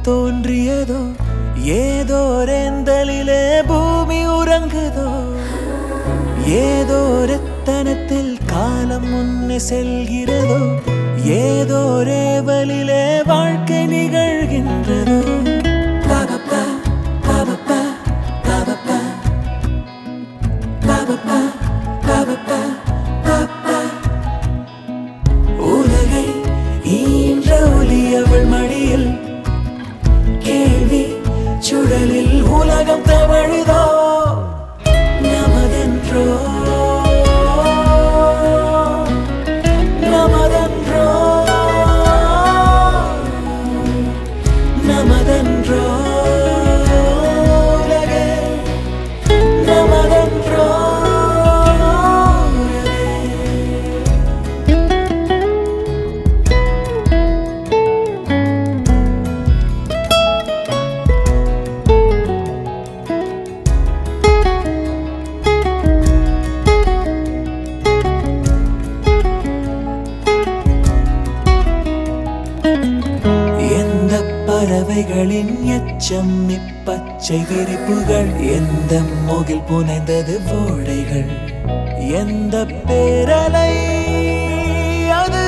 தோன்றியதோ ஏதோ ரெந்தலிலே பூமி உறங்குதோ ஏதோ ரத்தனத்தில் காலம் முன்னே செல்கிறதோ ஏதோ ரேவலிலே வாழ்க்கை நிகழ்கின்றதோ பாபப்பா, பாபப்பா, பாபப்பா. பாபப்பா, பாபப்பா, பாப்பா. உலகை ஈன்ற ஒலி அவள் மடியில் கேள்வி சுழலில் உலகம் தவழுதோ நமதென்றோ நமதென்றோ நமதென்றோ உலகே நமதென்றோ உலகே எந்த பறவைகளின் எச்சம் இப்பச்சை விரிப்புகள் எந்த முகில் புனைந்தது ஓடைகள் எந்த பேரலை அது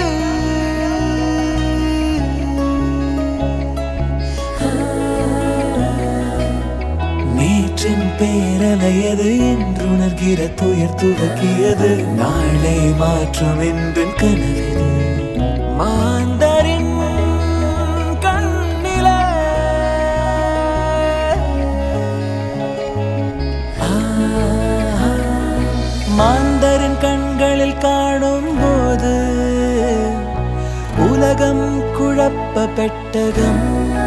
நேற்றின் பேரலையது என்று உணர்கிற துயர் துவக்கியது நாளை மாற்றம் என்றும் கனவிது மாந்தரின் கண்ணிலே ஆஹா, மாந்தரின் கண்களில் காணும் போது உலகம் குழப்ப பெட்டகம்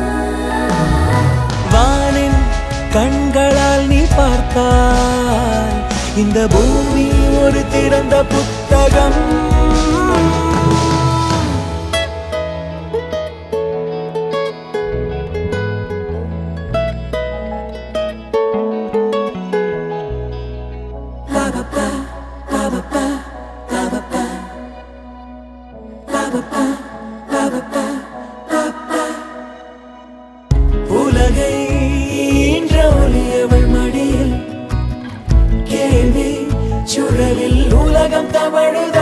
வானின் கண்களால் நீ பார்த்தால் இந்த பூமி ஒரு திறந்த புத்தகம் பாபப்பா, பாபப்பா, பாபப்பா. பாபப்பா, பாபப்பா, பாப்பா. உலகை ஈன்ற ஒளியவள் மடியில் கேள்வி சுழலில் உலகம் தவழுதோ